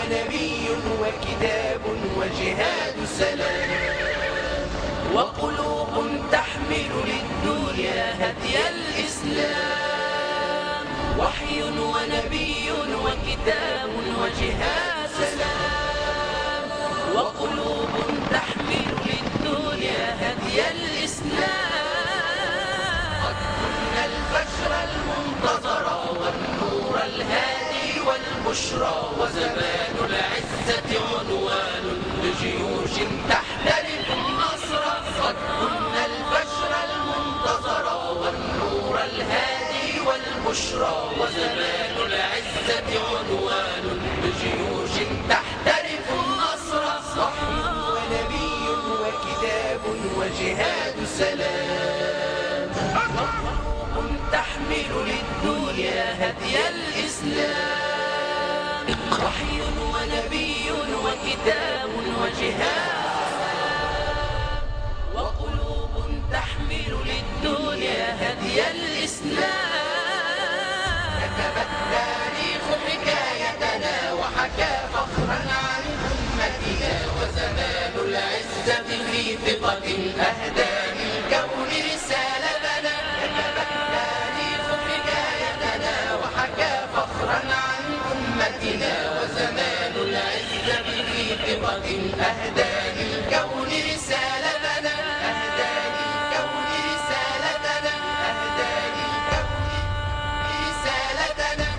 ونبي وكتاب وجهاد سلام وقلوب تحمل للدنيا هدي الإسلام وحي ونبي وكتاب وجهاد سلام وقلوب تحمل للدنيا هدي الإسلام قد كنا البشر المنتظر والنور الهادي والبشرى وزمان العزة عنوان لجيوش تحترم النصر قد كنا البشر المنتظر والنور الهادي والبشرى وزمان العزة عنوان لجيوش تحترم النصر وحي ونبي وكتاب وجهاد سلام قلوب تحمل للدنيا هدي الإسلام وحي ونبي وكتاب وجهاد وقلوب تحمل للدنيا هدي الإسلام كتب التاريخ حكايتنا وحكى فخرا عن أمتنا وزمان العزة في ثقة أهدى للكون رسالتنا كتب التاريخ حكايتنا وحكى فخرا عن أمتنا وزمان العزة في ثقة أهدى للكون رسالتنا أهدى للكون رسالتنا أهدى للكون رسالتنا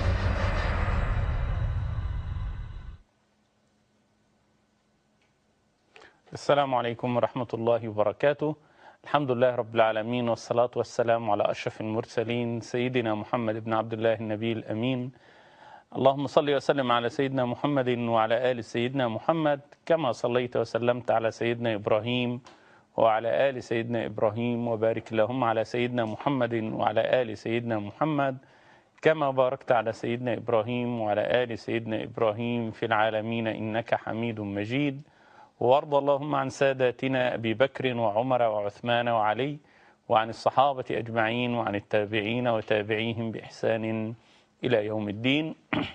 السلام عليكم ورحمة الله وبركاته الحمد لله رب العالمين والصلاة والسلام على أشرف المرسلين سيدنا محمد بن عبد الله النبي الأمين اللهم صل وسلم على سيدنا محمد وعلى آل سيدنا محمد كما صليت وسلمت على سيدنا إبراهيم وعلى آل سيدنا إبراهيم وبارك اللهم على سيدنا محمد وعلى آل سيدنا محمد كما باركت على سيدنا إبراهيم وعلى آل سيدنا إبراهيم في العالمين إنك حميد مجيد وارض اللهم عن ساداتنا أبي بكر وعمر وعثمان وعلي وعن الصحابة أجمعين وعن التابعين وتابعيهم بإحسان إلى يوم الدين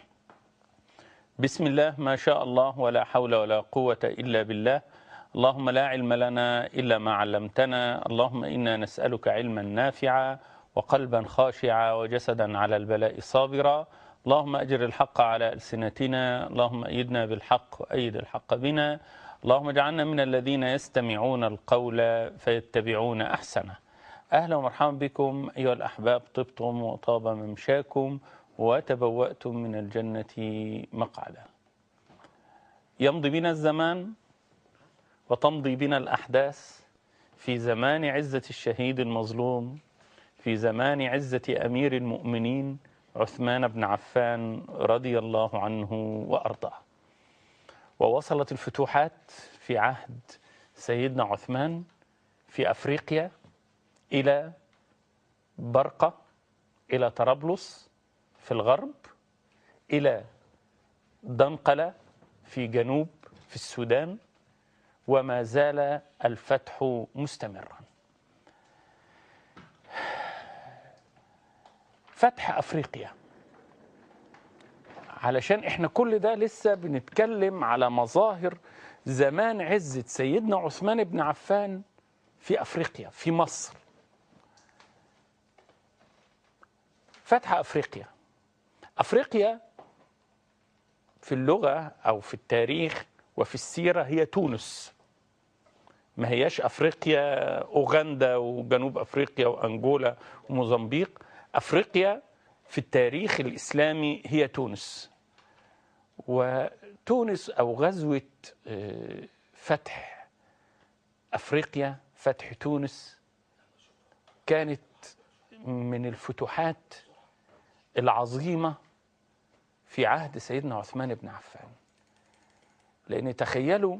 بسم الله ما شاء الله ولا حول ولا قوة إلا بالله اللهم لا علم لنا إلا ما علمتنا اللهم إنا نسألك علما نافعا وقلبا خاشعا وجسدا على البلاء صابرا اللهم أجر الحق على ألسنتنا اللهم أيدنا بالحق وأيد الحق بنا اللهم اجعلنا من الذين يستمعون القول فيتبعون أحسنه أهلا ومرحبا بكم أيها الأحباب طبتم وطاب ممشاكم وتبوأتم من الجنة مقعدا يمضي بنا الزمان وتمضي بنا الأحداث في زمان عزة الشهيد المظلوم في زمان عزة أمير المؤمنين عثمان بن عفان رضي الله عنه وأرضاه ووصلت الفتوحات في عهد سيدنا عثمان في أفريقيا إلى برقة إلى طرابلس في الغرب إلى دنقلة في جنوب في السودان وما زال الفتح مستمرا فتح أفريقيا علشان احنا كل ده لسه بنتكلم على مظاهر زمان عزة سيدنا عثمان بن عفان في أفريقيا في مصر فتح أفريقيا أفريقيا في اللغة أو في التاريخ وفي السيرة هي تونس ما هياش أفريقيا أوغندا وجنوب أفريقيا وأنجولا وموزمبيق أفريقيا في التاريخ الإسلامي هي تونس وتونس أو غزوة فتح أفريقيا فتح تونس كانت من الفتوحات العظيمة في عهد سيدنا عثمان بن عفان لأن تخيلوا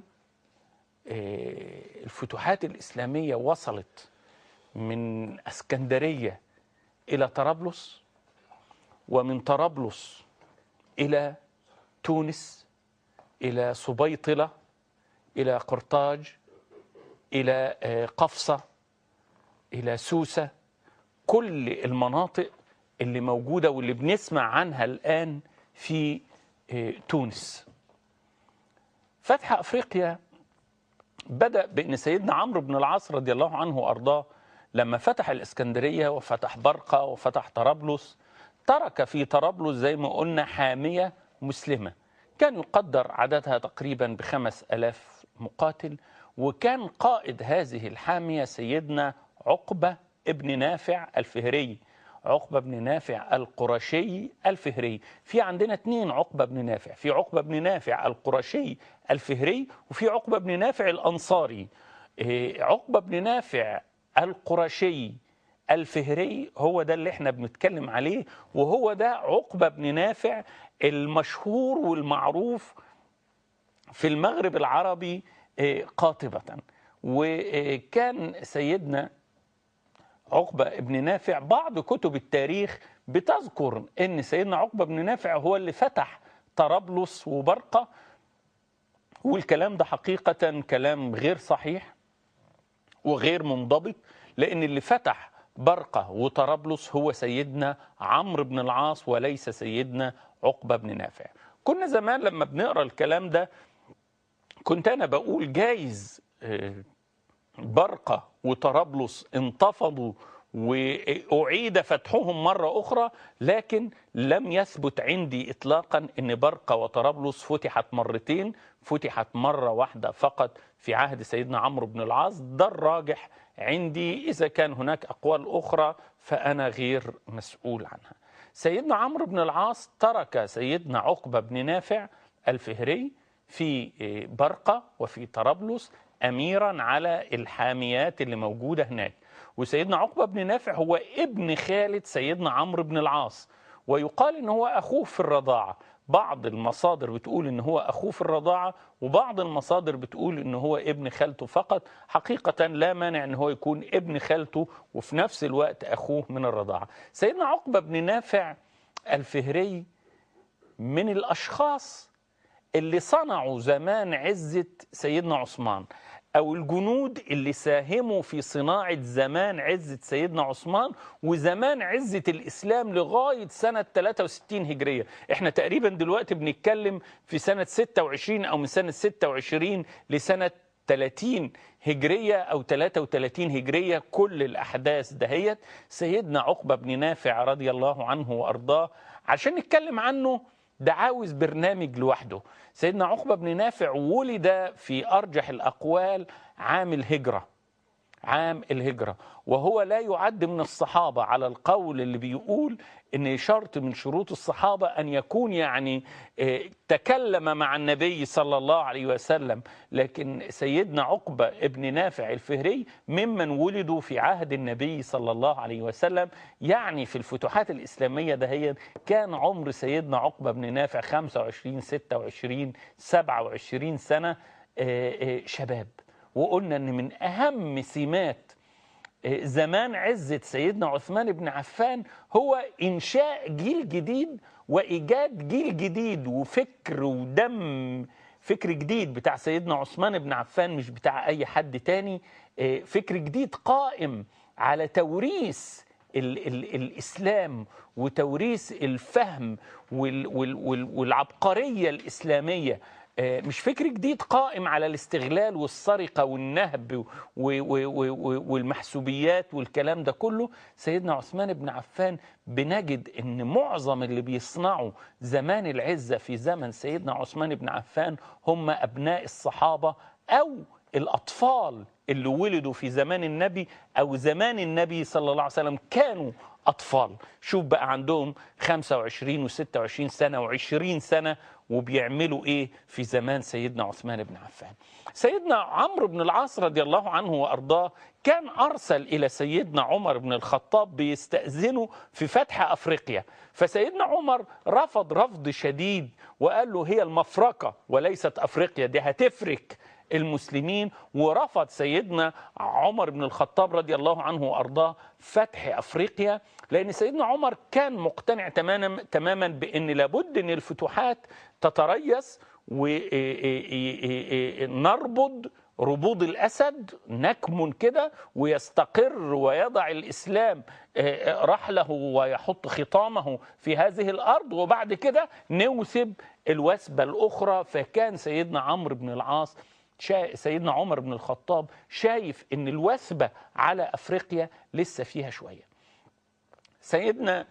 الفتوحات الإسلامية وصلت من اسكندرية إلى طرابلس ومن طرابلس إلى تونس إلى سبيطلة إلى قرطاج إلى قفصة إلى سوسة كل المناطق اللي موجودة واللي بنسمع عنها الآن في تونس فتح افريقيا بدا بان سيدنا عمرو بن العاص رضي الله عنه وارضاه لما فتح الاسكندريه وفتح برقه وفتح طرابلس ترك في طرابلس زي ما قلنا حاميه مسلمه كان يقدر عددها تقريبا بخمس ألاف مقاتل وكان قائد هذه الحامية سيدنا عقبة ابن نافع الفهري عقبة بن نافع القرشي الفهري في عندنا اثنين عقبة بن نافع في عقبة بن نافع القرشي الفهري وفي عقبة بن نافع الأنصاري إيه، عقبة بن نافع القرشي الفهري هو ده اللي احنا بنتكلم عليه وهو ده عقبة بن نافع المشهور والمعروف في المغرب العربي إيه، قاطبة وكان سيدنا عقبة ابن نافع بعض كتب التاريخ بتذكر ان سيدنا عقبة بن نافع هو اللي فتح طرابلس وبرقة والكلام ده حقيقة كلام غير صحيح وغير منضبط لان اللي فتح برقة وطرابلس هو سيدنا عمرو بن العاص وليس سيدنا عقبة بن نافع كنا زمان لما بنقرا الكلام ده كنت انا بقول جايز آه، برقة وطرابلس انتفضوا وأعيد فتحهم مرة أخرى لكن لم يثبت عندي إطلاقا أن برقة وطرابلس فتحت مرتين فتحت مرة واحدة فقط في عهد سيدنا عمرو بن العاص ده الراجح عندي إذا كان هناك أقوال أخرى فأنا غير مسؤول عنها سيدنا عمرو بن العاص ترك سيدنا عقبة بن نافع الفهري في برقة وفي طرابلس أميرا على الحاميات اللي موجودة هناك وسيدنا عقبة بن نافع هو ابن خالد سيدنا عمرو بن العاص ويقال ان هو اخوه في الرضاعه بعض المصادر بتقول ان هو اخوه في الرضاعه وبعض المصادر بتقول ان هو ابن خالته فقط حقيقه لا مانع ان هو يكون ابن خالته وفي نفس الوقت اخوه من الرضاعه سيدنا عقبه بن نافع الفهري من الاشخاص اللي صنعوا زمان عزه سيدنا عثمان او الجنود اللي ساهموا في صناعه زمان عزه سيدنا عثمان وزمان عزه الاسلام لغايه سنه 63 هجريه، احنا تقريبا دلوقتي بنتكلم في سنه 26 او من سنه 26 لسنه 30 هجرية أو 33 هجرية كل الأحداث دهيت سيدنا عقبة بن نافع رضي الله عنه وأرضاه عشان نتكلم عنه ده عاوز برنامج لوحده سيدنا عقبة بن نافع ولد في أرجح الأقوال عام الهجرة عام الهجرة وهو لا يعد من الصحابة على القول اللي بيقول ان شرط من شروط الصحابة ان يكون يعني آه، تكلم مع النبي صلى الله عليه وسلم لكن سيدنا عقبة ابن نافع الفهري ممن ولدوا في عهد النبي صلى الله عليه وسلم يعني في الفتوحات الإسلامية دهيا كان عمر سيدنا عقبة بن نافع 25 26 27 سنة آه، آه، شباب وقلنا ان من اهم سمات زمان عزة سيدنا عثمان بن عفان هو إنشاء جيل جديد وإيجاد جيل جديد وفكر ودم فكر جديد بتاع سيدنا عثمان بن عفان مش بتاع أي حد تاني آه، فكر جديد قائم على توريث ال ال الإسلام وتوريث الفهم وال وال وال والعبقرية الإسلامية آه، مش فكر جديد قائم على الاستغلال والسرقة والنهب و- و- و- و- والمحسوبيات والكلام ده كله سيدنا عثمان بن عفان بنجد ان معظم اللي بيصنعوا زمان العزة في زمن سيدنا عثمان بن عفان هم ابناء الصحابة او الاطفال اللي ولدوا في زمان النبي او زمان النبي صلى الله عليه وسلم كانوا اطفال شوف بقى عندهم 25 و26 سنه و20 سنه وبيعملوا ايه في زمان سيدنا عثمان بن عفان سيدنا عمرو بن العاص رضي الله عنه وارضاه كان ارسل الى سيدنا عمر بن الخطاب بيستاذنه في فتح افريقيا فسيدنا عمر رفض رفض شديد وقال له هي المفرقه وليست افريقيا دي هتفرك المسلمين ورفض سيدنا عمر بن الخطاب رضي الله عنه وارضاه فتح افريقيا لان سيدنا عمر كان مقتنع تماما تماما بان لابد ان الفتوحات تتريث ونربض ربوض الأسد نكمن كده ويستقر ويضع الإسلام آه، رحله ويحط خطامه في هذه الأرض وبعد كده نوسب الوثبة الأخرى فكان سيدنا عمرو بن العاص شا... سيدنا عمر بن الخطاب شايف ان الوثبة على أفريقيا لسه فيها شوية سيدنا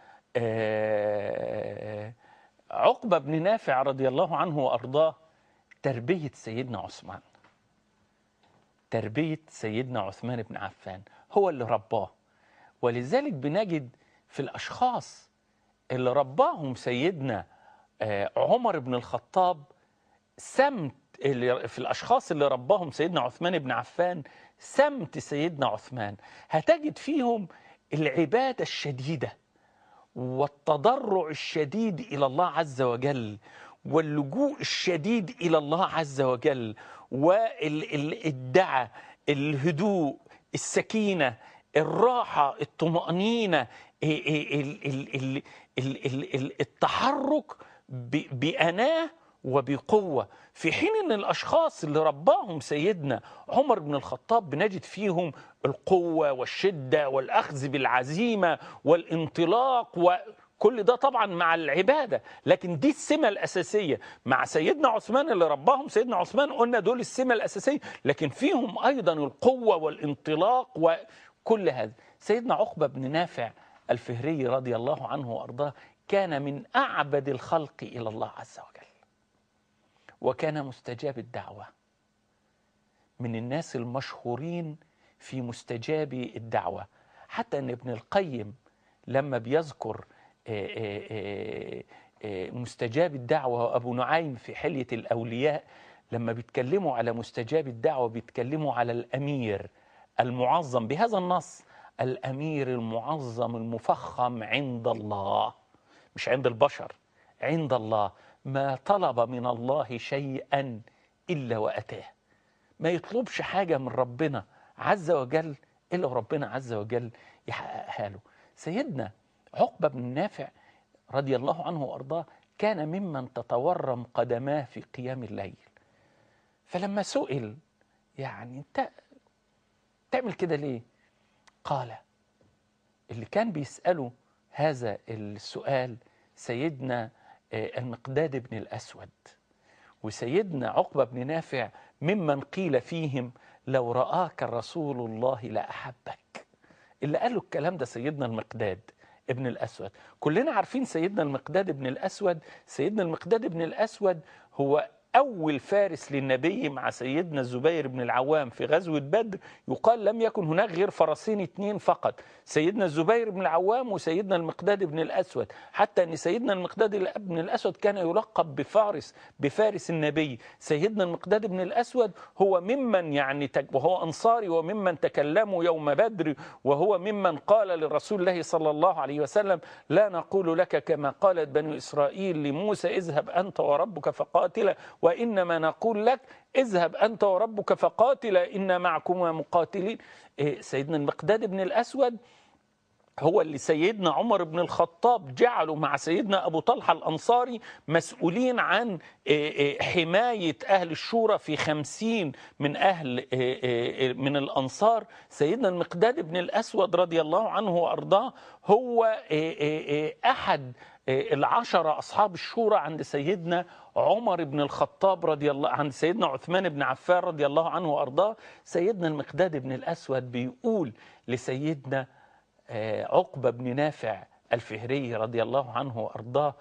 آه، عقبة بن نافع رضي الله عنه وأرضاه تربية سيدنا عثمان تربية سيدنا عثمان بن عفان هو اللي رباه ولذلك بنجد في الأشخاص اللي رباهم سيدنا آه، عمر بن الخطاب سمت اللي في الأشخاص اللي رباهم سيدنا عثمان بن عفان سمت سيدنا عثمان هتجد فيهم العبادة الشديدة والتضرع الشديد الى الله عز وجل واللجوء الشديد الى الله عز وجل والدعاء الهدوء السكينه الراحه الطمانينه ال- ال- ال- ال- ال- ال- ال- التحرك ب- باناه وبقوه في حين ان الاشخاص اللي رباهم سيدنا عمر بن الخطاب بنجد فيهم القوه والشده والاخذ بالعزيمه والانطلاق وكل ده طبعا مع العباده لكن دي السمه الاساسيه مع سيدنا عثمان اللي رباهم سيدنا عثمان قلنا دول السمه الاساسيه لكن فيهم ايضا القوه والانطلاق وكل هذا سيدنا عقبه بن نافع الفهري رضي الله عنه وارضاه كان من اعبد الخلق الى الله عز وجل وكان مستجاب الدعوه من الناس المشهورين في مستجاب الدعوه حتى ان ابن القيم لما بيذكر آه، آه، آه، آه، مستجاب الدعوه وابو نعيم في حليه الاولياء لما بيتكلموا على مستجاب الدعوه بيتكلموا على الامير المعظم بهذا النص الامير المعظم المفخم عند الله مش عند البشر عند الله ما طلب من الله شيئا الا واتاه ما يطلبش حاجه من ربنا عز وجل الا وربنا عز وجل يحققها له سيدنا عقبه بن نافع رضي الله عنه وارضاه كان ممن تتورم قدماه في قيام الليل فلما سئل يعني انت تعمل كده ليه قال اللي كان بيسأله هذا السؤال سيدنا آه، المقداد بن الأسود وسيدنا عقبة بن نافع ممن قيل فيهم لو رآك رسول الله لأحبك اللي قالوا الكلام ده سيدنا المقداد ابن الأسود كلنا عارفين سيدنا المقداد بن الأسود سيدنا المقداد بن الأسود هو أول فارس للنبي مع سيدنا الزبير بن العوام في غزوة بدر يقال لم يكن هناك غير فرسين اثنين فقط سيدنا الزبير بن العوام وسيدنا المقداد بن الأسود حتى أن سيدنا المقداد بن الأسود كان يلقب بفارس بفارس النبي سيدنا المقداد بن الأسود هو ممن يعني تك وهو أنصاري وممن تكلموا يوم بدر وهو ممن قال للرسول الله صلى الله عليه وسلم لا نقول لك كما قالت بنو إسرائيل لموسى اذهب أنت وربك فقاتلا وإنما نقول لك اذهب أنت وربك فقاتلا إن معكما مقاتلين إيه، سيدنا المقداد بن الأسود هو اللي سيدنا عمر بن الخطاب جعله مع سيدنا أبو طلحة الأنصاري مسؤولين عن إيه، إيه، حماية أهل الشورى في خمسين من أهل إيه، إيه، من الأنصار سيدنا المقداد بن الأسود رضي الله عنه وأرضاه هو إيه، إيه، إيه، أحد إيه، العشرة أصحاب الشورى عند سيدنا عمر بن الخطاب رضي الله عند سيدنا عثمان بن عفان رضي الله عنه وأرضاه سيدنا المقداد بن الأسود بيقول لسيدنا آه، عقبة بن نافع الفهري رضي الله عنه وأرضاه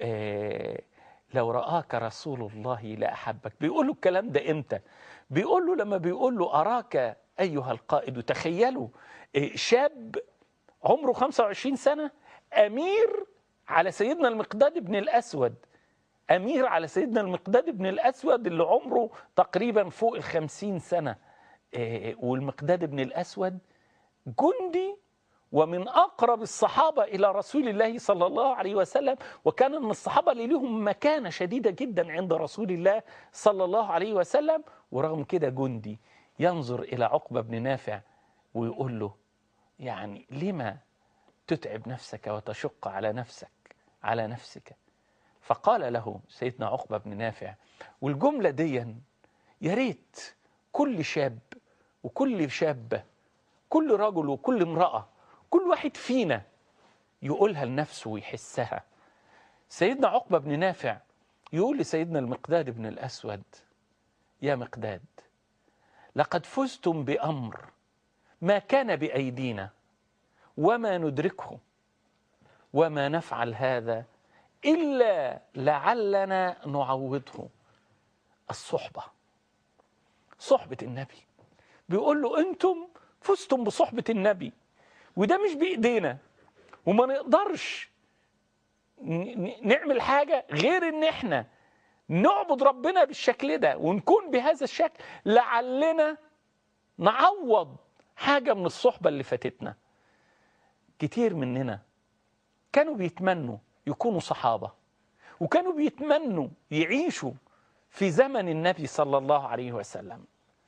آه، لو رآك رسول الله لأحبك بيقول له الكلام ده إمتى بيقول له لما بيقول له أراك أيها القائد تخيلوا آه، شاب عمره 25 سنة أمير على سيدنا المقداد بن الأسود أمير على سيدنا المقداد بن الأسود اللي عمره تقريبا فوق الخمسين سنة آه، والمقداد بن الأسود جندي ومن أقرب الصحابة إلى رسول الله صلى الله عليه وسلم وكان من الصحابة اللي لهم مكانة شديدة جدا عند رسول الله صلى الله عليه وسلم ورغم كده جندي ينظر إلى عقبة بن نافع ويقول له يعني لما تتعب نفسك وتشق على نفسك على نفسك فقال له سيدنا عقبة بن نافع والجملة دي يا ريت كل شاب وكل شابة كل رجل وكل امرأة كل واحد فينا يقولها لنفسه ويحسها سيدنا عقبة بن نافع يقول لسيدنا المقداد بن الأسود يا مقداد لقد فزتم بأمر ما كان بأيدينا وما ندركه وما نفعل هذا إلا لعلنا نعوضه الصحبة صحبة النبي بيقول له أنتم فزتم بصحبة النبي وده مش بإيدينا وما نقدرش ن- ن- نعمل حاجة غير إن إحنا نعبد ربنا بالشكل ده ونكون بهذا الشكل لعلنا نعوض حاجة من الصحبة اللي فاتتنا كتير مننا كانوا بيتمنوا يكونوا صحابة وكانوا بيتمنوا يعيشوا في زمن النبي صلى الله عليه وسلم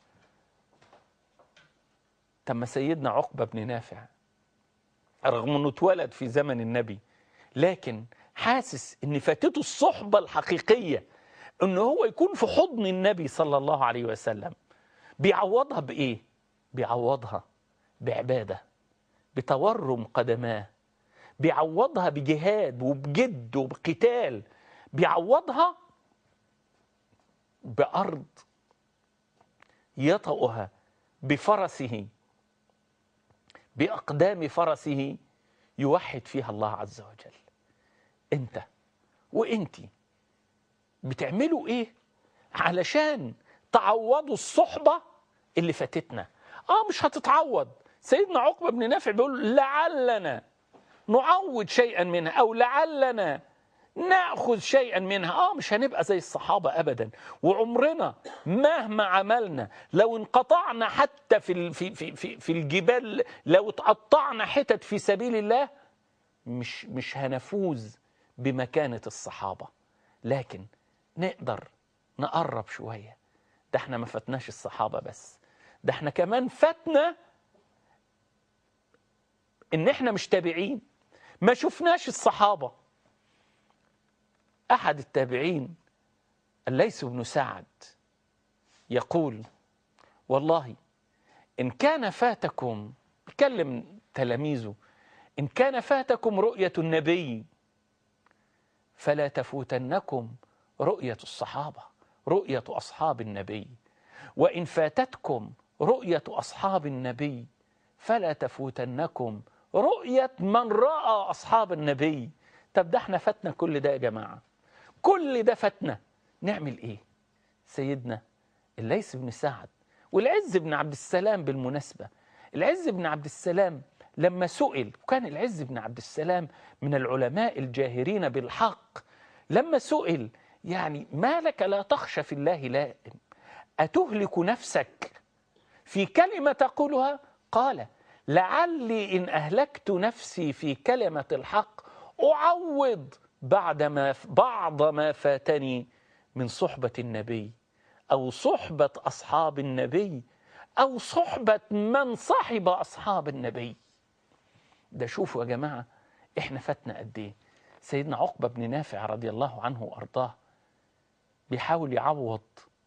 تم سيدنا عقبة بن نافع رغم انه اتولد في زمن النبي لكن حاسس ان فاتته الصحبة الحقيقية ان هو يكون في حضن النبي صلى الله عليه وسلم بيعوضها بايه بيعوضها بعبادة بتورم قدماه بيعوضها بجهاد وبجد وبقتال بيعوضها بأرض يطأها بفرسه بأقدام فرسه يوحد فيها الله عز وجل انت وانتي بتعملوا ايه علشان تعوضوا الصحبة اللي فاتتنا اه مش هتتعوض سيدنا عقبة بن نافع بيقول لعلنا نعوض شيئا منها او لعلنا ناخذ شيئا منها اه مش هنبقى زي الصحابه ابدا وعمرنا مهما عملنا لو انقطعنا حتى في ال- في في في, في الجبال لو اتقطعنا حتت في سبيل الله مش مش هنفوز بمكانه الصحابه لكن نقدر نقرب شويه ده احنا ما فاتناش الصحابه بس ده احنا كمان فاتنا ان احنا مش تابعين ما شفناش الصحابه احد التابعين الليث بن سعد يقول والله ان كان فاتكم يكلم تلاميذه ان كان فاتكم رؤيه النبي فلا تفوتنكم رؤيه الصحابه رؤيه اصحاب النبي وان فاتتكم رؤيه اصحاب النبي فلا تفوتنكم رؤيه من راى اصحاب النبي طب ده احنا فاتنا كل ده يا جماعه كل ده فاتنا نعمل ايه سيدنا الليث بن سعد والعز بن عبد السلام بالمناسبة العز بن عبد السلام لما سئل وكان العز بن عبد السلام من العلماء الجاهرين بالحق لما سئل يعني ما لك لا تخشى في الله لائم أتهلك نفسك في كلمة تقولها قال لعلي إن أهلكت نفسي في كلمة الحق أعوض بعد ما بعض ما فاتني من صحبة النبي أو صحبة أصحاب النبي أو صحبة من صحب أصحاب النبي ده شوفوا يا جماعة إحنا فاتنا قد إيه سيدنا عقبة بن نافع رضي الله عنه وأرضاه بيحاول يعوض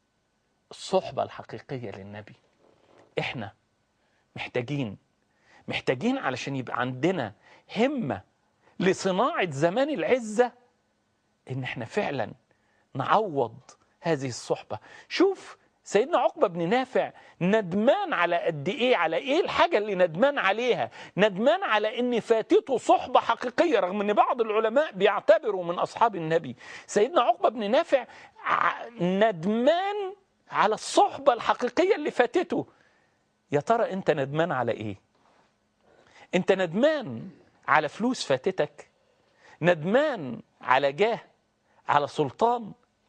الصحبة الحقيقية للنبي إحنا محتاجين محتاجين علشان يبقى عندنا همة لصناعة زمان العزة إن إحنا فعلا نعوض هذه الصحبة شوف سيدنا عقبة بن نافع ندمان على قد ايه على ايه الحاجة اللي ندمان عليها ندمان على ان فاتته صحبة حقيقية رغم ان بعض العلماء بيعتبروا من اصحاب النبي سيدنا عقبة بن نافع ع- ندمان على الصحبة الحقيقية اللي فاتته يا ترى انت ندمان على ايه انت ندمان على فلوس فاتتك ندمان على جاه على سلطان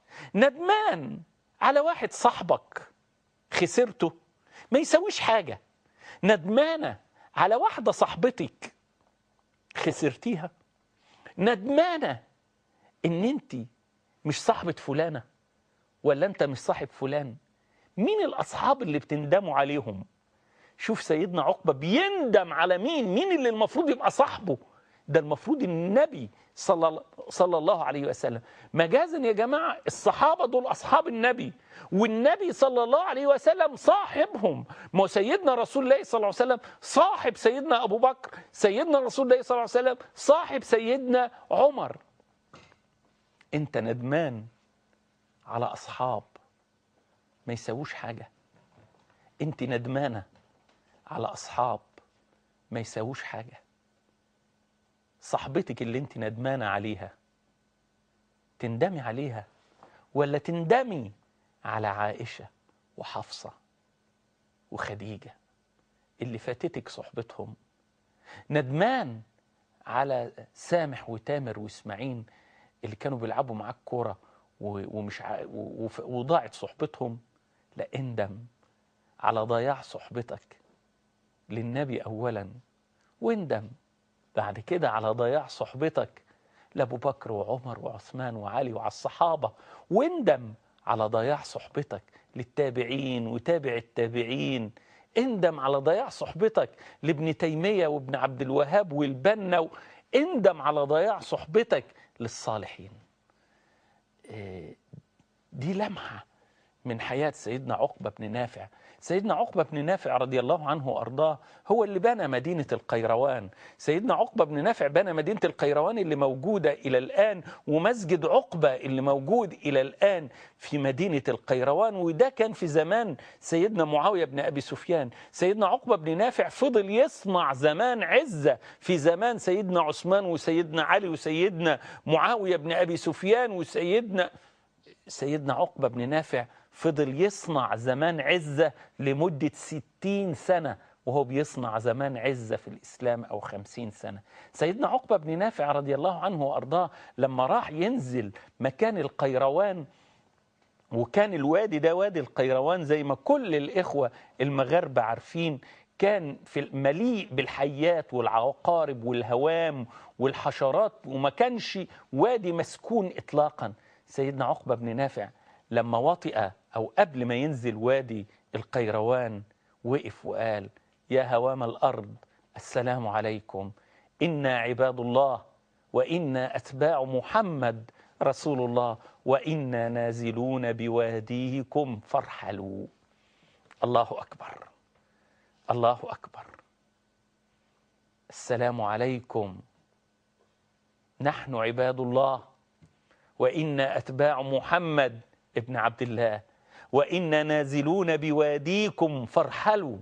ندمان على واحد صاحبك خسرته ما يسويش حاجة ندمانة على واحدة صاحبتك خسرتيها ندمانة ان انت مش صاحبة فلانة ولا انت مش صاحب فلان مين الاصحاب اللي بتندموا عليهم شوف سيدنا عقبة بيندم على مين مين اللي المفروض يبقى صاحبه ده المفروض النبي صلى صلى الله عليه وسلم مجازا يا جماعه الصحابه دول اصحاب النبي والنبي صلى الله عليه وسلم صاحبهم ما هو سيدنا رسول الله صلى الله عليه وسلم صاحب سيدنا ابو بكر سيدنا رسول الله صلى الله عليه وسلم صاحب سيدنا عمر انت ندمان على اصحاب ما يسووش حاجه انت ندمانه على اصحاب ما يساووش حاجه صاحبتك اللي انت ندمانه عليها تندمي عليها ولا تندمي على عائشه وحفصه وخديجه اللي فاتتك صحبتهم ندمان على سامح وتامر واسماعيل اللي كانوا بيلعبوا معاك كوره و- ومش ع... و- وف- وضاعت صحبتهم لا اندم على ضياع صحبتك للنبي اولا واندم بعد كده على ضياع صحبتك لابو بكر وعمر وعثمان وعلي وعلى الصحابه واندم على ضياع صحبتك للتابعين وتابع التابعين اندم على ضياع صحبتك لابن تيميه وابن عبد الوهاب والبنا و- اندم على ضياع صحبتك للصالحين إيه، دي لمحه من حياة سيدنا عقبة بن نافع سيدنا عقبة بن نافع رضي الله عنه وأرضاه هو اللي بنى مدينة القيروان سيدنا عقبة بن نافع بنى مدينة القيروان اللي موجودة إلى الآن ومسجد عقبة اللي موجود إلى الآن في مدينة القيروان وده كان في زمان سيدنا معاوية بن أبي سفيان سيدنا عقبة بن نافع فضل يصنع زمان عزة في زمان سيدنا عثمان وسيدنا علي وسيدنا معاوية بن أبي سفيان وسيدنا سيدنا عقبة بن نافع فضل يصنع زمان عزة لمدة ستين سنة وهو بيصنع زمان عزة في الإسلام أو خمسين سنة سيدنا عقبة بن نافع رضي الله عنه وأرضاه لما راح ينزل مكان القيروان وكان الوادي ده وادي القيروان زي ما كل الإخوة المغاربة عارفين كان في مليء بالحيات والعقارب والهوام والحشرات وما كانش وادي مسكون إطلاقا سيدنا عقبة بن نافع لما وطئ أو قبل ما ينزل وادي القيروان وقف وقال يا هوام الأرض السلام عليكم إنا عباد الله وإنا أتباع محمد رسول الله وإنا نازلون بواديكم فارحلوا الله أكبر الله أكبر السلام عليكم نحن عباد الله وإنا أتباع محمد ابن عبد الله وإنا نازلون بواديكم فارحلوا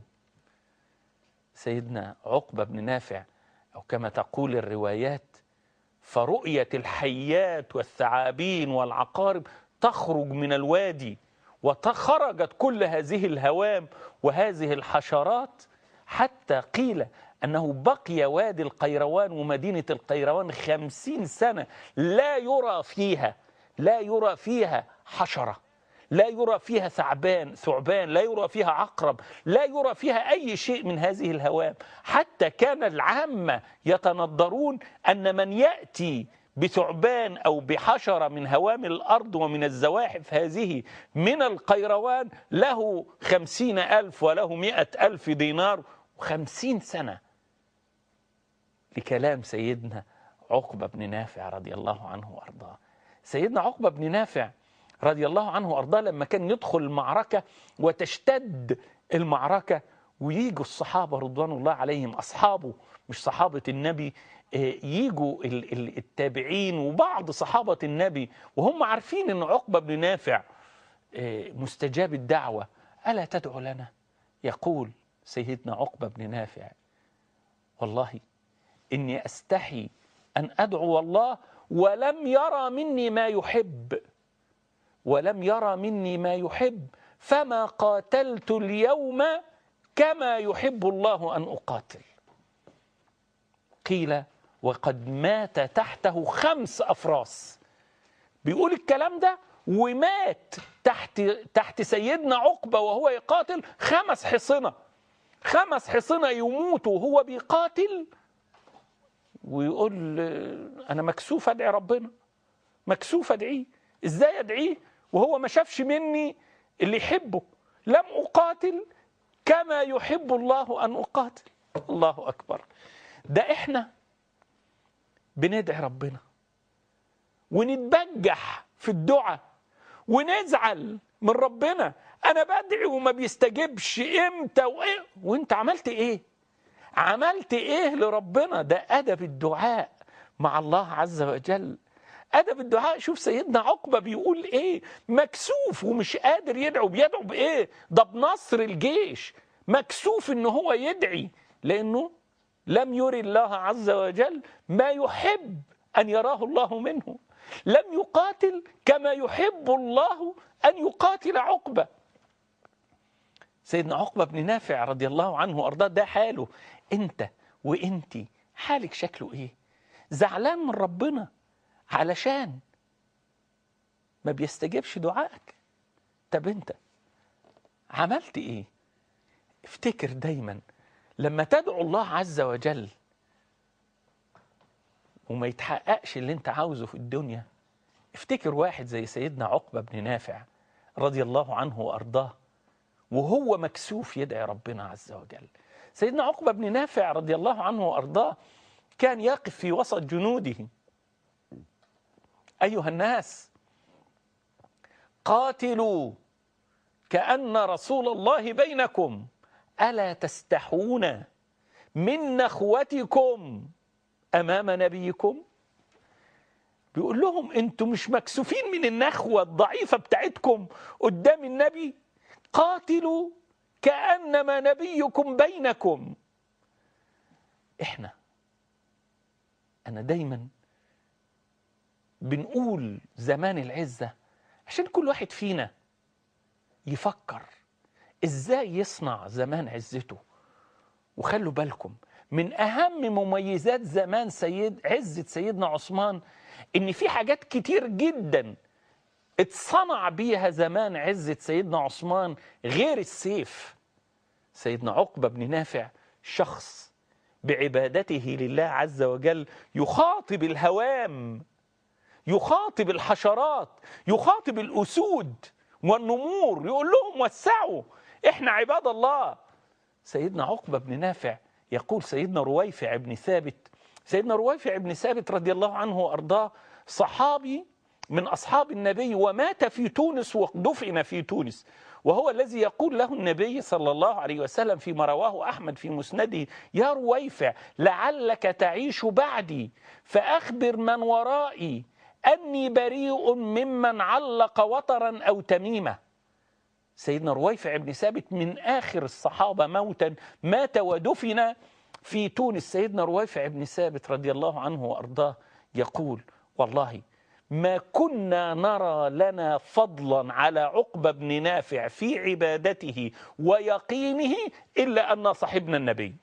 سيدنا عقبة بن نافع أو كما تقول الروايات فرؤية الحيات والثعابين والعقارب تخرج من الوادي وخرجت كل هذه الهوام وهذه الحشرات حتى قيل أنه بقي وادي القيروان ومدينة القيروان خمسين سنة لا يرى فيها لا يرى فيها حشرة لا يرى فيها ثعبان ثعبان لا يرى فيها عقرب لا يرى فيها أي شيء من هذه الهوام حتى كان العامة يتنظرون أن من يأتي بثعبان أو بحشرة من هوام الأرض ومن الزواحف هذه من القيروان له خمسين ألف وله مئة ألف دينار وخمسين سنة لكلام سيدنا عقبة بن نافع رضي الله عنه وأرضاه سيدنا عقبة بن نافع رضي الله عنه وأرضاه لما كان يدخل المعركة وتشتد المعركة ويجوا الصحابة رضوان الله عليهم أصحابه مش صحابة النبي يجوا التابعين وبعض صحابة النبي وهم عارفين أن عقبة بن نافع مستجاب الدعوة ألا تدعو لنا يقول سيدنا عقبة بن نافع والله إني أستحي أن أدعو الله ولم يرى مني ما يحب ولم يرى مني ما يحب فما قاتلت اليوم كما يحب الله أن أقاتل قيل وقد مات تحته خمس أفراس بيقول الكلام ده ومات تحت تحت سيدنا عقبة وهو يقاتل خمس حصنة خمس حصنة يموت وهو بيقاتل ويقول أنا مكسوف أدعي ربنا مكسوف أدعيه إزاي أدعيه وهو ما شافش مني اللي يحبه لم أقاتل كما يحب الله أن أقاتل الله أكبر ده إحنا بندعي ربنا ونتبجح في الدعاء ونزعل من ربنا انا بدعي وما بيستجبش امتى وايه وانت عملت ايه عملت ايه لربنا ده ادب الدعاء مع الله عز وجل ادب الدعاء شوف سيدنا عقبه بيقول ايه مكسوف ومش قادر يدعو بيدعو بايه ده بنصر الجيش مكسوف ان هو يدعي لانه لم يري الله عز وجل ما يحب ان يراه الله منه لم يقاتل كما يحب الله ان يقاتل عقبه سيدنا عقبه بن نافع رضي الله عنه وارضاه ده حاله انت وانت حالك شكله ايه زعلان من ربنا علشان ما بيستجيبش دعائك طب انت عملت ايه افتكر دايما لما تدعو الله عز وجل وما يتحققش اللي انت عاوزه في الدنيا افتكر واحد زي سيدنا عقبة بن نافع رضي الله عنه وأرضاه وهو مكسوف يدعي ربنا عز وجل سيدنا عقبة بن نافع رضي الله عنه وأرضاه كان يقف في وسط جنوده أيها الناس قاتلوا كأن رسول الله بينكم ألا تستحون من نخوتكم أمام نبيكم بيقول لهم انتوا مش مكسوفين من النخوة الضعيفة بتاعتكم قدام النبي قاتلوا كأنما نبيكم بينكم احنا انا دايما بنقول زمان العزة عشان كل واحد فينا يفكر ازاي يصنع زمان عزته وخلوا بالكم من اهم مميزات زمان سيد عزة سيدنا عثمان ان في حاجات كتير جدا اتصنع بيها زمان عزة سيدنا عثمان غير السيف سيدنا عقبة بن نافع شخص بعبادته لله عز وجل يخاطب الهوام يخاطب الحشرات يخاطب الأسود والنمور يقول لهم وسعوا احنا عباد الله سيدنا عقبة بن نافع يقول سيدنا رويفع بن ثابت سيدنا رويفع بن ثابت رضي الله عنه وأرضاه صحابي من أصحاب النبي ومات في تونس ودفن في تونس وهو الذي يقول له النبي صلى الله عليه وسلم فيما رواه أحمد في مسنده يا رويفع لعلك تعيش بعدي فأخبر من ورائي أني بريء ممن علق وطرا أو تميمة سيدنا رويفع بن ثابت من آخر الصحابة موتا مات ودفن في تونس سيدنا رويفع بن ثابت رضي الله عنه وأرضاه يقول والله ما كنا نرى لنا فضلا على عقبة بن نافع في عبادته ويقينه إلا أن صاحبنا النبي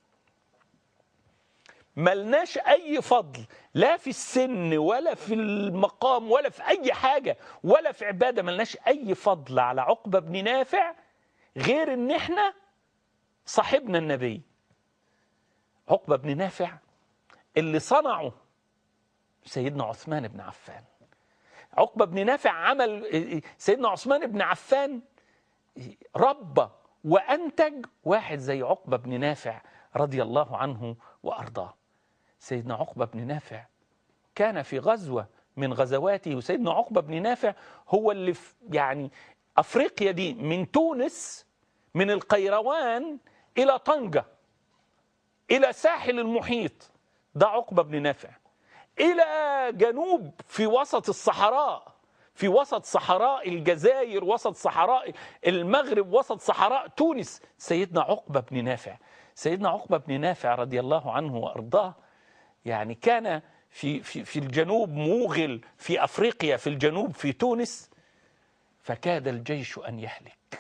ملناش أي فضل لا في السن ولا في المقام ولا في أي حاجة ولا في عبادة ملناش أي فضل على عقبة بن نافع غير إن إحنا صاحبنا النبي عقبة بن نافع اللي صنعه سيدنا عثمان بن عفان عقبة بن نافع عمل سيدنا عثمان بن عفان ربى وأنتج واحد زي عقبة بن نافع رضي الله عنه وأرضاه سيدنا عقبة بن نافع كان في غزوة من غزواته وسيدنا عقبة بن نافع هو اللي في يعني أفريقيا دي من تونس من القيروان إلى طنجة إلى ساحل المحيط ده عقبة بن نافع إلى جنوب في وسط الصحراء في وسط صحراء الجزائر وسط صحراء المغرب وسط صحراء تونس سيدنا عقبة بن نافع سيدنا عقبة بن نافع رضي الله عنه وأرضاه يعني كان في, في, في الجنوب موغل في أفريقيا في الجنوب في تونس فكاد الجيش أن يهلك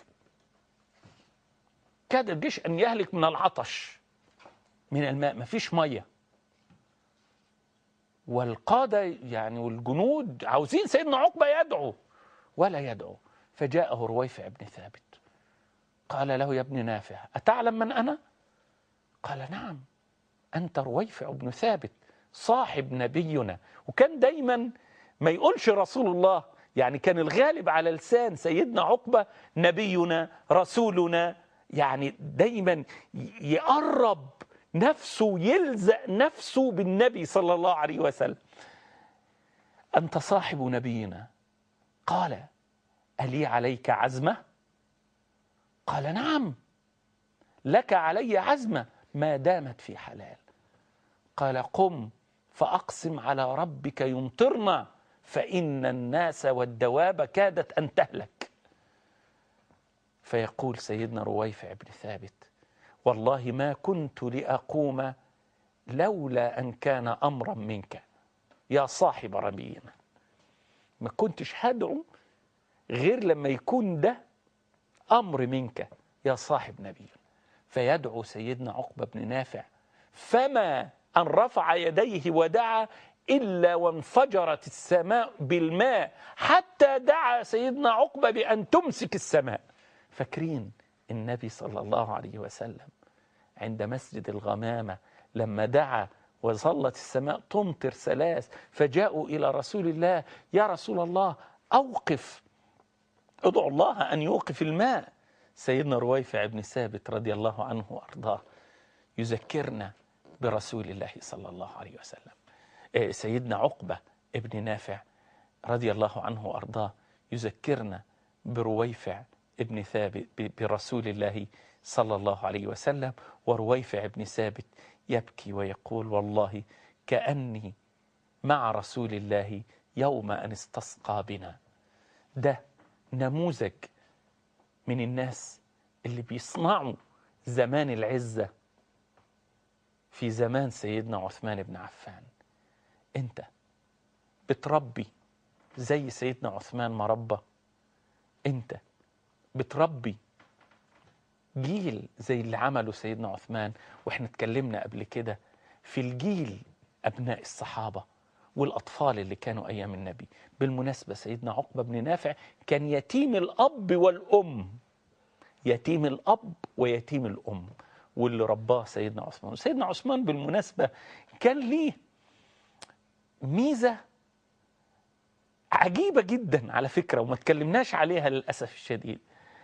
كاد الجيش أن يهلك من العطش من الماء ما فيش ميه والقادة يعني والجنود عاوزين سيدنا عقبة يدعو ولا يدعو فجاءه رويفع بن ثابت قال له يا ابن نافع أتعلم من أنا؟ قال نعم أنت رويفع بن ثابت صاحب نبينا وكان دايما ما يقولش رسول الله يعني كان الغالب على لسان سيدنا عقبة نبينا رسولنا يعني دايما يقرب نفسه يلزق نفسه بالنبي صلى الله عليه وسلم أنت صاحب نبينا قال ألي عليك عزمة قال نعم لك علي عزمة ما دامت في حلال قال قم فأقسم على ربك يمطرنا فإن الناس والدواب كادت أن تهلك فيقول سيدنا رويفع بن ثابت والله ما كنت لأقوم لولا أن كان أمرا منك يا صاحب ربينا ما كنتش هدعو غير لما يكون ده أمر منك يا صاحب نبينا فيدعو سيدنا عقبة بن نافع فما أن رفع يديه ودعا إلا وانفجرت السماء بالماء حتى دعا سيدنا عقبة بأن تمسك السماء فاكرين النبي صلى الله عليه وسلم عند مسجد الغمامة لما دعا وظلت السماء تمطر ثلاث فجاءوا إلى رسول الله يا رسول الله أوقف ادعو الله أن يوقف الماء سيدنا رويفع بن ثابت رضي الله عنه وأرضاه يذكرنا برسول الله صلى الله عليه وسلم آه، سيدنا عقبة ابن نافع رضي الله عنه وأرضاه يذكرنا برويفع ابن ثابت ب- برسول الله صلى الله عليه وسلم ورويفع بن ثابت يبكي ويقول والله كأني مع رسول الله يوم أن استسقى بنا ده نموذج من الناس اللي بيصنعوا زمان العزة في زمان سيدنا عثمان بن عفان انت بتربي زي سيدنا عثمان ما ربى انت بتربي جيل زي اللي عمله سيدنا عثمان واحنا اتكلمنا قبل كده في الجيل ابناء الصحابه والاطفال اللي كانوا ايام النبي بالمناسبه سيدنا عقبه بن نافع كان يتيم الاب والام يتيم الاب ويتيم الام واللي رباه سيدنا عثمان سيدنا عثمان بالمناسبه كان ليه ميزه عجيبه جدا على فكره وما تكلمناش عليها للاسف الشديد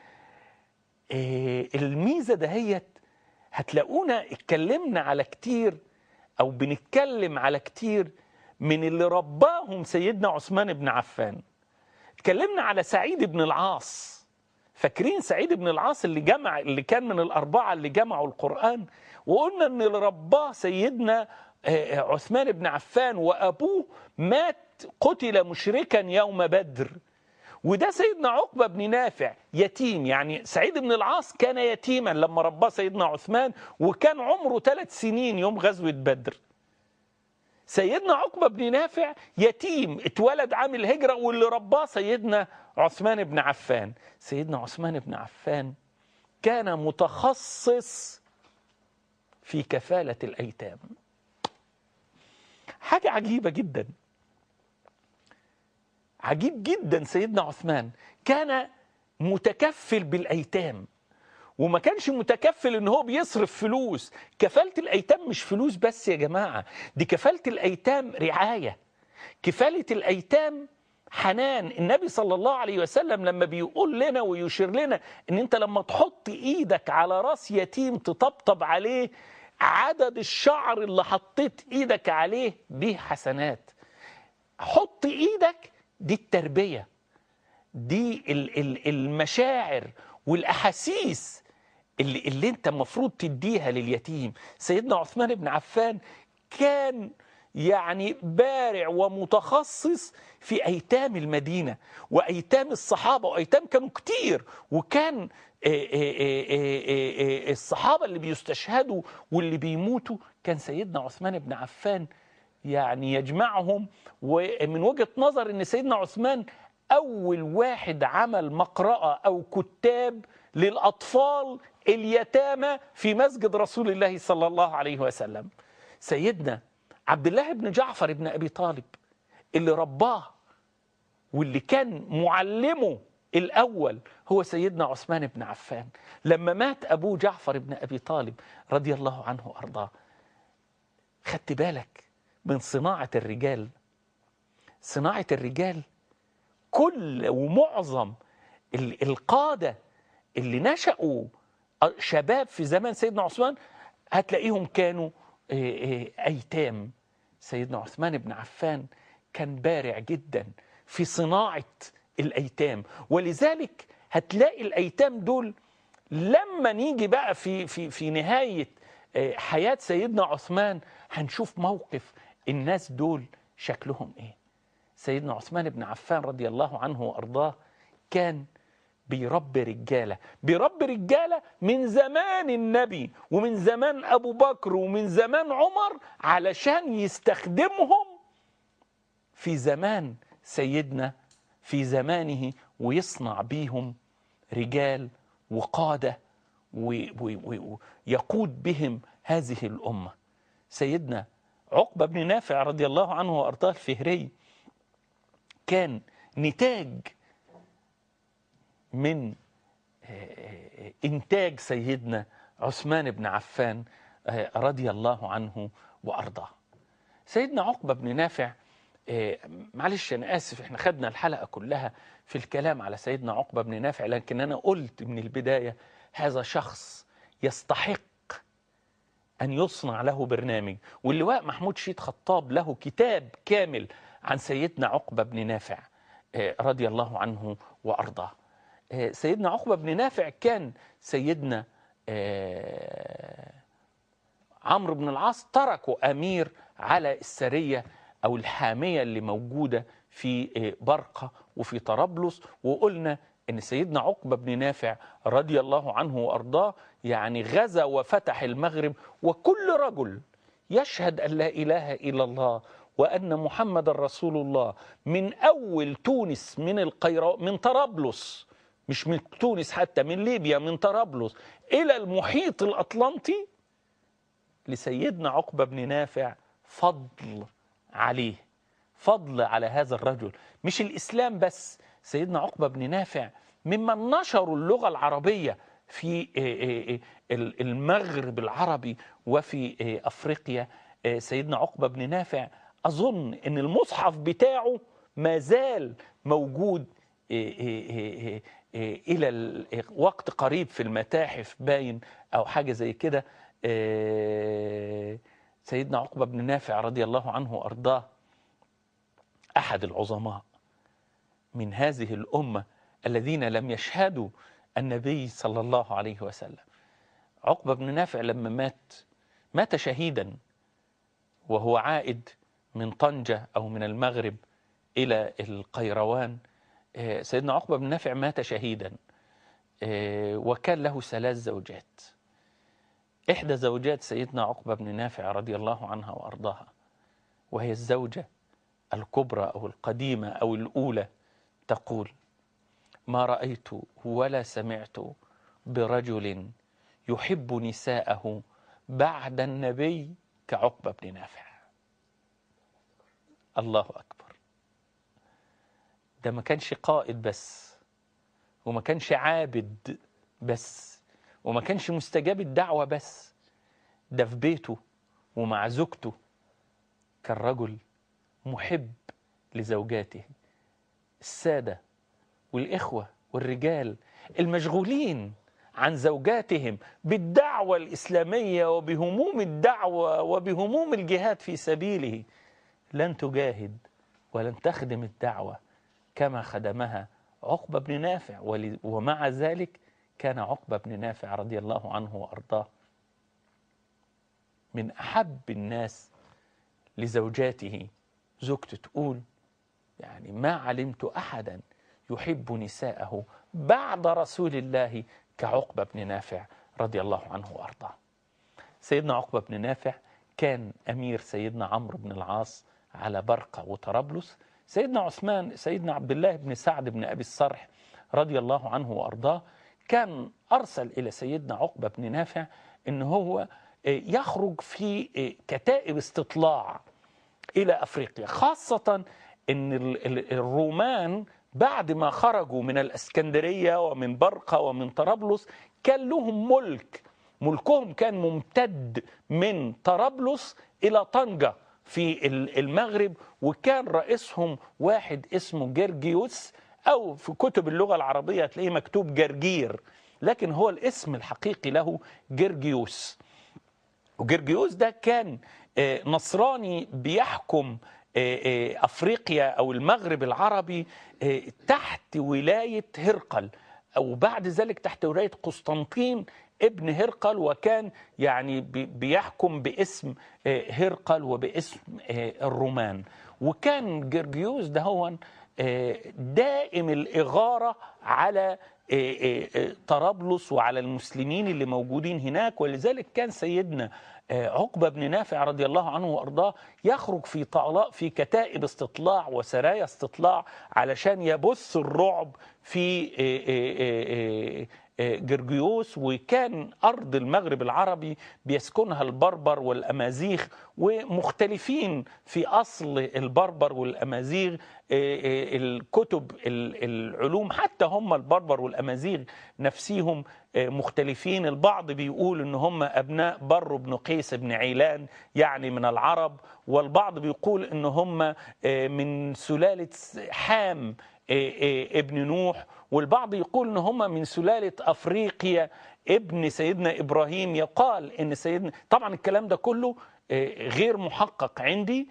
إيه الميزه دهيت هتلاقونا اتكلمنا على كتير او بنتكلم على كتير من اللي رباهم سيدنا عثمان بن عفان اتكلمنا على سعيد بن العاص فاكرين سعيد بن العاص اللي جمع اللي كان من الأربعة اللي جمعوا القرآن وقلنا ان اللي رباه سيدنا آه، عثمان بن عفان وأبوه مات قتل مشركا يوم بدر وده سيدنا عقبة بن نافع يتيم يعني سعيد بن العاص كان يتيما لما رباه سيدنا عثمان وكان عمره ثلاث سنين يوم غزوة بدر سيدنا عقبة بن نافع يتيم اتولد عام الهجرة واللي رباه سيدنا عثمان بن عفان سيدنا عثمان بن عفان كان متخصص في كفالة الأيتام حاجة عجيبة جدا عجيب جدا سيدنا عثمان كان متكفل بالأيتام وما كانش متكفل ان هو بيصرف فلوس كفالة الايتام مش فلوس بس يا جماعة دي كفالة الايتام رعاية كفالة الايتام حنان النبي صلى الله عليه وسلم لما بيقول لنا ويشير لنا ان انت لما تحط ايدك على راس يتيم تطبطب عليه عدد الشعر اللي حطيت ايدك عليه دي حسنات حط ايدك دي التربية دي ال- ال- المشاعر والاحاسيس اللي, اللي انت المفروض تديها لليتيم سيدنا عثمان بن عفان كان يعني بارع ومتخصص في ايتام المدينه وايتام الصحابه وايتام كانوا كتير وكان آه، آه، آه، آه، آه، الصحابه اللي بيستشهدوا واللي بيموتوا كان سيدنا عثمان بن عفان يعني يجمعهم ومن وجهه نظر ان سيدنا عثمان اول واحد عمل مقرأة او كتاب للاطفال اليتامى في مسجد رسول الله صلى الله عليه وسلم سيدنا عبد الله بن جعفر بن ابي طالب اللي رباه واللي كان معلمه الاول هو سيدنا عثمان بن عفان لما مات ابوه جعفر بن ابي طالب رضي الله عنه وارضاه خدت بالك من صناعه الرجال صناعه الرجال كل ومعظم ال- القاده اللي نشأوا شباب في زمان سيدنا عثمان هتلاقيهم كانوا آه، آه، أيتام سيدنا عثمان بن عفان كان بارع جدا في صناعة الأيتام ولذلك هتلاقي الأيتام دول لما نيجي بقى في في في نهاية آه، حياة سيدنا عثمان هنشوف موقف الناس دول شكلهم ايه سيدنا عثمان بن عفان رضي الله عنه وارضاه كان بيربي رجاله بيربي رجاله من زمان النبي ومن زمان ابو بكر ومن زمان عمر علشان يستخدمهم في زمان سيدنا في زمانه ويصنع بيهم رجال وقاده ويقود بهم هذه الامه سيدنا عقبه بن نافع رضي الله عنه وارضاه الفهري كان نتاج من آه، انتاج سيدنا عثمان بن عفان آه، رضي الله عنه وارضاه سيدنا عقبه بن نافع آه، معلش انا اسف احنا خدنا الحلقه كلها في الكلام على سيدنا عقبه بن نافع لكن انا قلت من البدايه هذا شخص يستحق ان يصنع له برنامج واللواء محمود شيد خطاب له كتاب كامل عن سيدنا عقبه بن نافع آه، رضي الله عنه وارضاه آه، سيدنا عقبه بن نافع كان سيدنا آه، عمرو بن العاص تركوا امير على السريه او الحاميه اللي موجوده في آه، برقه وفي طرابلس وقلنا ان سيدنا عقبه بن نافع رضي الله عنه وارضاه يعني غزا وفتح المغرب وكل رجل يشهد ان لا اله الا الله وان محمد رسول الله من اول تونس من القيرو من طرابلس مش من تونس حتى من ليبيا من طرابلس الى المحيط الاطلنطي لسيدنا عقبه بن نافع فضل عليه فضل على هذا الرجل مش الإسلام بس سيدنا عقبة بن نافع ممن نشروا اللغة العربية في آه، آه، آه، المغرب العربي وفي أفريقيا سيدنا عقبة بن نافع أظن أن المصحف بتاعه ما زال موجود إلى وقت قريب في المتاحف باين أو حاجة زي كده سيدنا عقبة بن نافع رضي الله عنه وأرضاه أحد العظماء من هذه الأمة الذين لم يشهدوا النبي صلى الله عليه وسلم عقبة بن نافع لما مات مات شهيدا وهو عائد من طنجة أو من المغرب إلى القيروان آه، سيدنا عقبة بن نافع مات شهيدا آه، وكان له ثلاث زوجات إحدى زوجات سيدنا عقبة بن نافع رضي الله عنها وأرضاها وهي الزوجة الكبرى أو القديمة أو الأولى تقول ما رأيت ولا سمعت برجل يحب نساءه بعد النبي كعقبة بن نافع الله أكبر ده ما كانش قائد بس وما كانش عابد بس وما كانش مستجاب الدعوة بس ده في بيته ومع زوجته كان رجل محب لزوجاته السادة والإخوة والرجال المشغولين عن زوجاتهم بالدعوة الإسلامية وبهموم الدعوة وبهموم الجهاد في سبيله لن تجاهد ولن تخدم الدعوة كما خدمها عقبة بن نافع ومع ذلك كان عقبة بن نافع رضي الله عنه وأرضاه من أحب الناس لزوجاته زوجته تقول يعني ما علمت أحدا يحب نساءه بعد رسول الله كعقبة بن نافع رضي الله عنه وأرضاه سيدنا عقبة بن نافع كان أمير سيدنا عمرو بن العاص على برقة وطرابلس سيدنا عثمان سيدنا عبد الله بن سعد بن أبي الصرح رضي الله عنه وأرضاه كان أرسل إلى سيدنا عقبة بن نافع إن هو يخرج في كتائب استطلاع إلى أفريقيا خاصة أن الرومان بعد ما خرجوا من الأسكندرية ومن برقة ومن طرابلس كان لهم ملك ملكهم كان ممتد من طرابلس إلى طنجة في المغرب وكان رئيسهم واحد اسمه جرجيوس أو في كتب اللغة العربية تلاقيه مكتوب جرجير لكن هو الاسم الحقيقي له جرجيوس وجرجيوس ده كان آه، نصراني بيحكم آه، آه، افريقيا او المغرب العربي آه، تحت ولايه هرقل او بعد ذلك تحت ولايه قسطنطين ابن هرقل وكان يعني بي- بيحكم باسم آه، هرقل وباسم آه، الرومان وكان جرجيوس ده هو آه، دائم الإغارة على آه، آه، آه، طرابلس وعلى المسلمين اللي موجودين هناك ولذلك كان سيدنا آه، عقبة بن نافع رضي الله عنه وأرضاه يخرج في طعلاء في كتائب استطلاع وسرايا استطلاع علشان يبث الرعب في آه، آه، آه، آه، آه، جرجيوس وكان أرض المغرب العربي بيسكنها البربر والأمازيغ ومختلفين في أصل البربر والأمازيغ آه، آه، الكتب ال- العلوم حتى هم البربر والأمازيغ نفسيهم آه، مختلفين البعض بيقول ان هم ابناء بر بن قيس بن عيلان يعني من العرب والبعض بيقول ان هم آه، من سلالة حام آه، آه، ابن نوح والبعض يقول ان هم من سلالة افريقيا ابن سيدنا ابراهيم يقال ان سيدنا طبعا الكلام ده كله آه، غير محقق عندي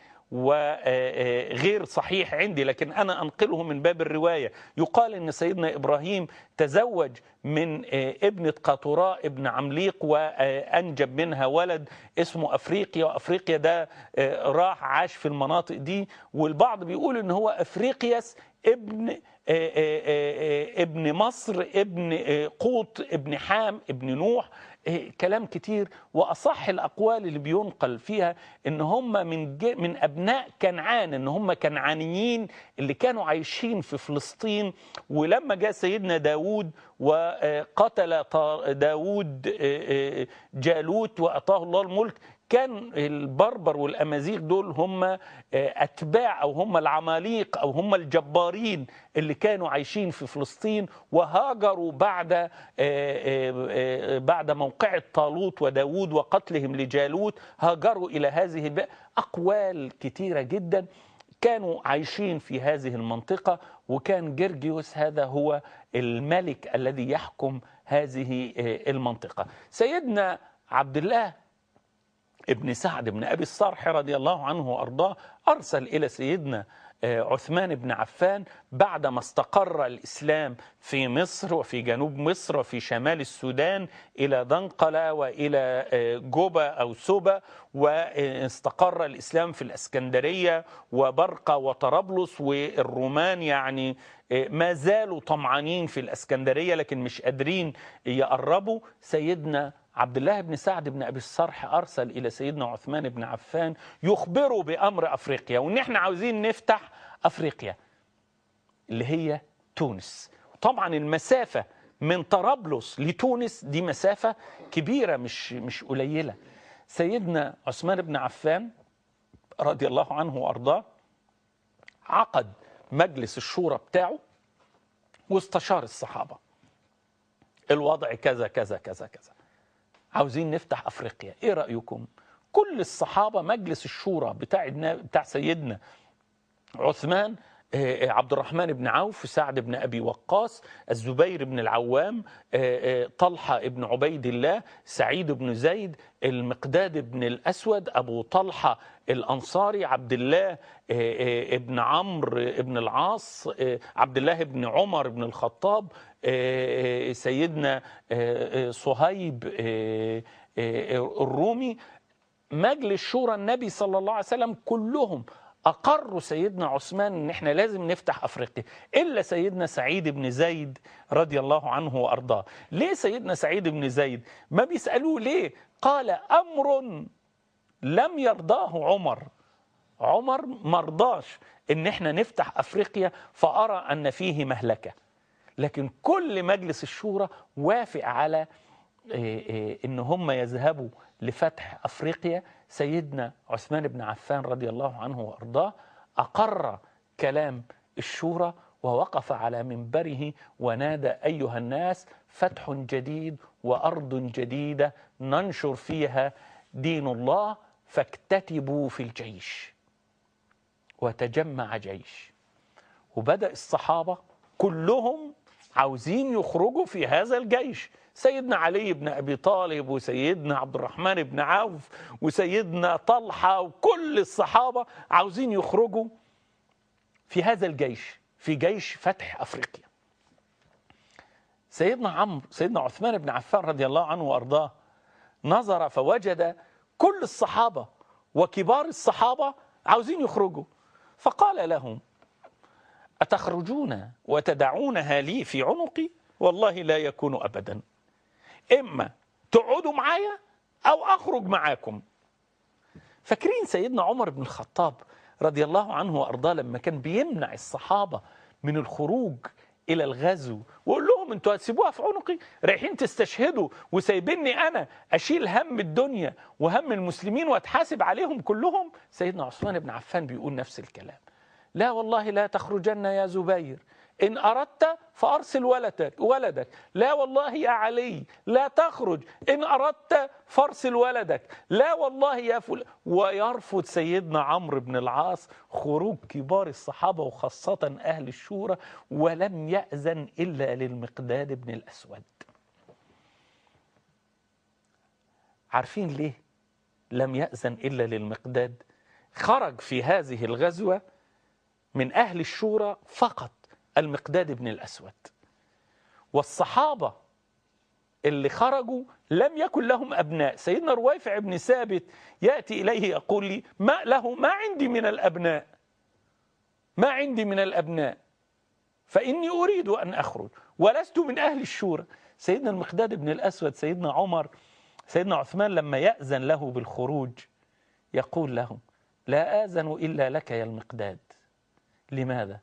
وغير صحيح عندي لكن أنا أنقله من باب الرواية يقال أن سيدنا إبراهيم تزوج من آه، ابنة قاطوراء ابن عمليق وأنجب منها ولد اسمه أفريقيا وأفريقيا ده آه، راح عاش في المناطق دي والبعض بيقول أن هو أفريقياس ابن آه، آه، آه، آه، ابن مصر ابن آه، قوط ابن حام ابن نوح آه، كلام كتير واصح الاقوال اللي بينقل فيها ان هم من ج- من ابناء كنعان ان هم كنعانيين اللي كانوا عايشين في فلسطين ولما جاء سيدنا داود وقتل طا- داود آه، آه، جالوت واعطاه الله الملك كان البربر والامازيغ دول هم آه، اتباع او هم العماليق او هم الجبارين اللي كانوا عايشين في فلسطين وهاجروا بعد آه، آه، آه، بعد موقعة طالوت وداود وقتلهم لجالوت هاجروا الى هذه البلاد اقوال كتيره جدا كانوا عايشين في هذه المنطقة وكان جرجيوس هذا هو الملك الذي يحكم هذه آه، المنطقة سيدنا عبد الله ابن سعد بن أبي الصرح رضي الله عنه وأرضاه أرسل إلى سيدنا آه، عثمان بن عفان بعدما استقر الإسلام في مصر وفي جنوب مصر وفي شمال السودان إلى دنقلة وإلى آه، جوبا أو سوبا واستقر الإسلام في الأسكندرية وبرقة وطرابلس والرومان يعني آه، ما زالوا طمعانين في الأسكندرية لكن مش قادرين يقربوا سيدنا عبد الله بن سعد بن ابي الصرح ارسل الى سيدنا عثمان بن عفان يخبره بامر افريقيا وان احنا عاوزين نفتح افريقيا اللي هي تونس طبعا المسافه من طرابلس لتونس دي مسافه كبيره مش مش قليله سيدنا عثمان بن عفان رضي الله عنه وارضاه عقد مجلس الشورى بتاعه واستشار الصحابه الوضع كذا كذا كذا كذا عاوزين نفتح افريقيا ايه رايكم كل الصحابه مجلس الشورى بتاع النا- بتاع سيدنا عثمان آه، آه، عبد الرحمن بن عوف سعد بن ابي وقاص الزبير بن العوام آه، آه، طلحه بن عبيد الله سعيد بن زيد المقداد بن الاسود ابو طلحه الانصاري عبد الله آه، آه، ابن عمرو بن العاص آه، عبد الله بن عمر بن الخطاب آه، آه، سيدنا آه، آه، صهيب آه، آه، الرومي مجلس شورى النبي صلى الله عليه وسلم كلهم أقروا سيدنا عثمان إن إحنا لازم نفتح أفريقيا إلا سيدنا سعيد بن زيد رضي الله عنه وأرضاه ليه سيدنا سعيد بن زيد ما بيسألوه ليه قال أمر لم يرضاه عمر عمر مرضاش إن إحنا نفتح أفريقيا فأرى أن فيه مهلكة لكن كل مجلس الشورى وافق على إيه إيه ان هم يذهبوا لفتح افريقيا سيدنا عثمان بن عفان رضي الله عنه وارضاه اقر كلام الشورى ووقف على منبره ونادى ايها الناس فتح جديد وارض جديده ننشر فيها دين الله فاكتتبوا في الجيش وتجمع جيش وبدا الصحابه كلهم عاوزين يخرجوا في هذا الجيش سيدنا علي بن ابي طالب وسيدنا عبد الرحمن بن عوف وسيدنا طلحه وكل الصحابه عاوزين يخرجوا في هذا الجيش في جيش فتح افريقيا سيدنا عمرو سيدنا عثمان بن عفان رضي الله عنه وارضاه نظر فوجد كل الصحابه وكبار الصحابه عاوزين يخرجوا فقال لهم أتخرجون وتدعونها لي في عنقي والله لا يكون أبدا إما تقعدوا معايا أو أخرج معاكم فاكرين سيدنا عمر بن الخطاب رضي الله عنه وأرضاه لما كان بيمنع الصحابة من الخروج إلى الغزو ويقول لهم أنتوا هتسيبوها في عنقي رايحين تستشهدوا وسايبيني أنا أشيل هم الدنيا وهم المسلمين وأتحاسب عليهم كلهم سيدنا عثمان بن عفان بيقول نفس الكلام لا والله لا تخرجن يا زبير إن أردت فأرسل ولدك ولدك لا والله يا علي لا تخرج إن أردت فارسل ولدك لا والله يا فلان ويرفض سيدنا عمرو بن العاص خروج كبار الصحابة وخاصة أهل الشورى ولم يأذن إلا للمقداد بن الأسود عارفين ليه لم يأذن إلا للمقداد خرج في هذه الغزوة من أهل الشورى فقط المقداد بن الأسود والصحابة اللي خرجوا لم يكن لهم أبناء سيدنا رويفع بن ثابت يأتي إليه يقول لي ما له ما عندي من الأبناء ما عندي من الأبناء فإني أريد أن أخرج ولست من أهل الشورى سيدنا المقداد بن الأسود سيدنا عمر سيدنا عثمان لما يأذن له بالخروج يقول لهم لا آذن إلا لك يا المقداد لماذا؟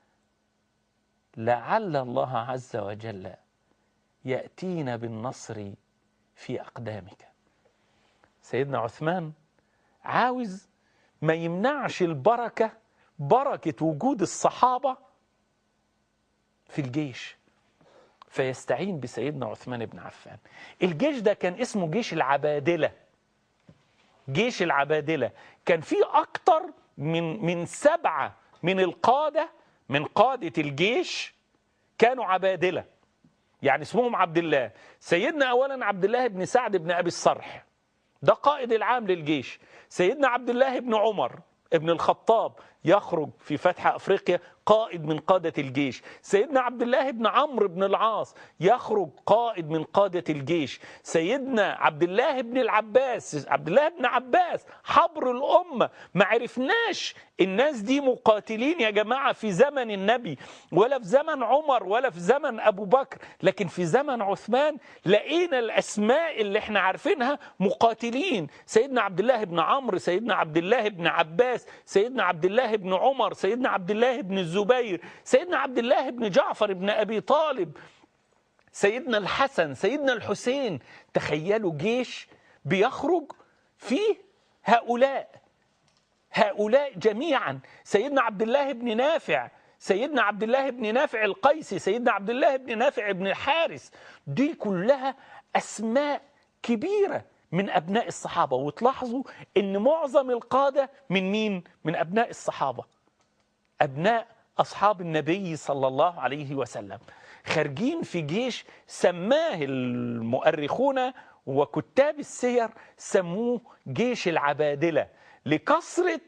لعل الله عز وجل يأتينا بالنصر في أقدامك سيدنا عثمان عاوز ما يمنعش البركة بركة وجود الصحابة في الجيش فيستعين بسيدنا عثمان بن عفان الجيش ده كان اسمه جيش العبادلة جيش العبادلة كان فيه أكتر من من سبعة من القادة من قادة الجيش كانوا عبادلة يعني اسمهم عبد الله سيدنا أولا عبد الله بن سعد بن أبي الصرح ده قائد العام للجيش سيدنا عبد الله بن عمر ابن الخطاب يخرج في فتح افريقيا قائد من قاده الجيش، سيدنا عبد الله بن عمرو بن العاص يخرج قائد من قاده الجيش، سيدنا عبد الله بن العباس، عبد الله بن عباس حبر الامه، ما عرفناش الناس دي مقاتلين يا جماعه في زمن النبي ولا في زمن عمر ولا في زمن ابو بكر، لكن في زمن عثمان لقينا الاسماء اللي احنا عارفينها مقاتلين، سيدنا عبد الله بن عمرو، سيدنا عبد الله بن عباس، سيدنا عبد الله بن عمر سيدنا عبد الله بن الزبير سيدنا عبد الله بن جعفر بن أبي طالب سيدنا الحسن سيدنا الحسين تخيلوا جيش بيخرج فيه هؤلاء هؤلاء جميعا سيدنا عبد الله بن نافع سيدنا عبد الله بن نافع القيسي سيدنا عبد الله بن نافع بن الحارس دي كلها أسماء كبيرة من أبناء الصحابة وتلاحظوا أن معظم القادة من مين؟ من أبناء الصحابة أبناء أصحاب النبي صلى الله عليه وسلم خارجين في جيش سماه المؤرخون وكتاب السير سموه جيش العبادلة لكثرة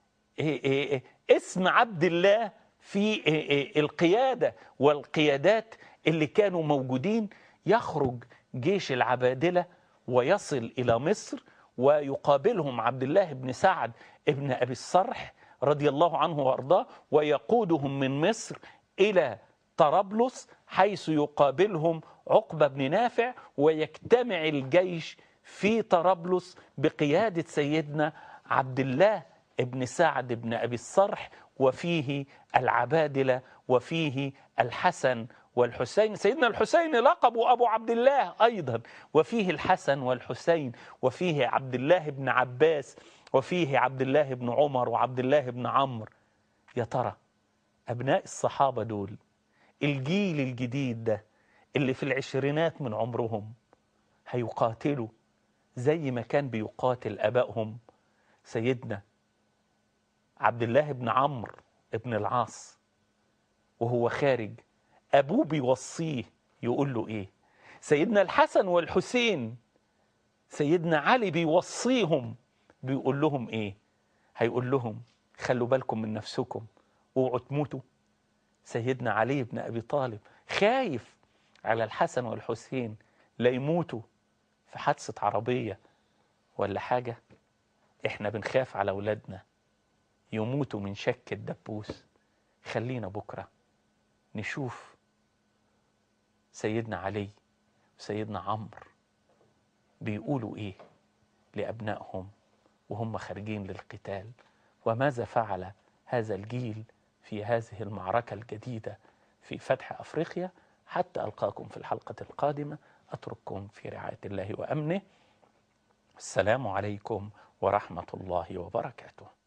اسم عبد الله في القيادة والقيادات اللي كانوا موجودين يخرج جيش العبادلة ويصل إلى مصر ويقابلهم عبد الله بن سعد ابن أبي الصرح رضي الله عنه وأرضاه ويقودهم من مصر إلى طرابلس حيث يقابلهم عقبة بن نافع ويجتمع الجيش في طرابلس بقيادة سيدنا عبد الله بن سعد بن أبي الصرح وفيه العبادلة وفيه الحسن والحسين سيدنا الحسين لقبه أبو عبد الله أيضا وفيه الحسن والحسين وفيه عبد الله بن عباس وفيه عبد الله بن عمر وعبد الله بن عمرو يا ترى أبناء الصحابة دول الجيل الجديد ده اللي في العشرينات من عمرهم هيقاتلوا زي ما كان بيقاتل أبائهم سيدنا عبد الله بن عمرو بن العاص وهو خارج أبوه بيوصيه يقول له إيه سيدنا الحسن والحسين سيدنا علي بيوصيهم بيقول لهم إيه هيقول لهم خلوا بالكم من نفسكم اوعوا تموتوا سيدنا علي بن أبي طالب خايف على الحسن والحسين لا يموتوا في حادثة عربية ولا حاجة احنا بنخاف على أولادنا يموتوا من شك الدبوس خلينا بكرة نشوف سيدنا علي وسيدنا عمرو بيقولوا ايه لأبنائهم وهم خارجين للقتال وماذا فعل هذا الجيل في هذه المعركة الجديدة في فتح أفريقيا حتى ألقاكم في الحلقة القادمة أترككم في رعاية الله وأمنه السلام عليكم ورحمة الله وبركاته